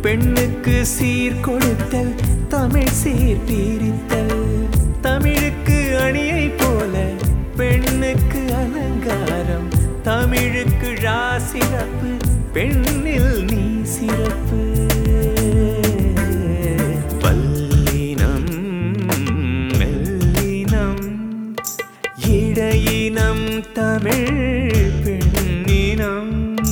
பெண்ணுக்கு சீர் கொடுத்தல் தமிழ் சீர் பிரித்தல் தமிழுக்கு அணியை போல பெண்ணுக்கு அலங்காரம் தமிழுக்கு ழா சிறப்பு பெண்ணில் நீ சிறப்பு வல்லினம் மெல்லினம் இடையினம் தமிழ் பெண்ணினம்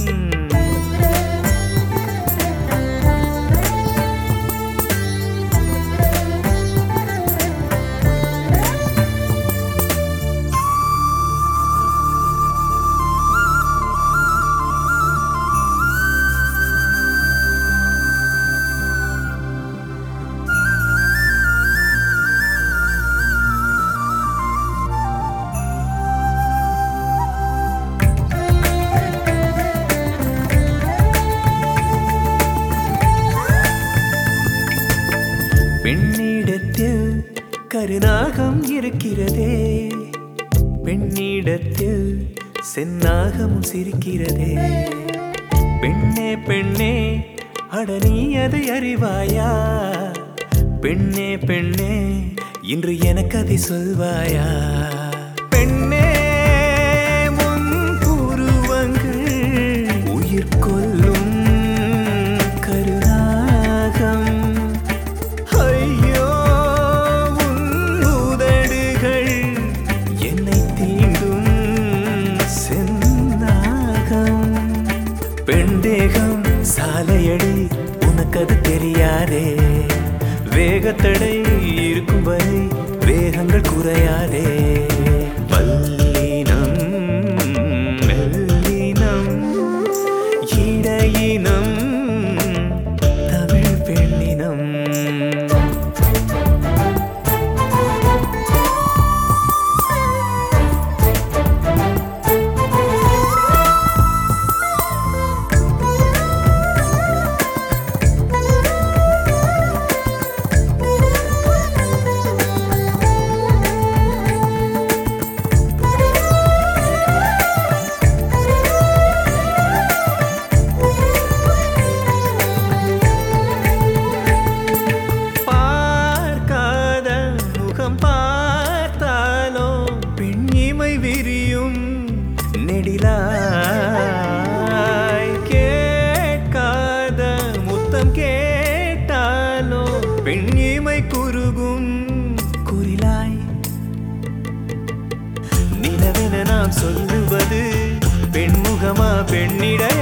பெண்ணிடத்தில் கருநாகம் இருக்கிறதே பெண்ணிடத்தில் செந்நாகம் சிரிக்கிறதே பெண்ணே பெண்ணே அட நீ அதை அறிவாயா பெண்ணே பெண்ணே இன்று எனக்கு அதை சொல்வாயா பெண்ணே உன் புருவங்கள் உயிர் கொல்லும் கருநாகம் ஐயோ உன் உதடுகள் என்னை தீண்டும் செந்நாகம் பெண் தேகம் சாலையடி உனக்கு அது தெரியாதே வேகத்தடை இருக்கும் வரை வேகங்கள் குறையாதே வல்லினம் மெல்லினம் இடையினம் தமிழ் பெண்ணினம் பார்க்காத முகம் பார்த்தாலோ பெண்ணிமை விரியும் நெடிலாய் கேட்காத முத்தம் கேட்டாலோ பெண்ணிமை குறுகும் குறிலாய் நிலவென நாம் சொல்லுவது பெண்முகமா பெண்ணிடை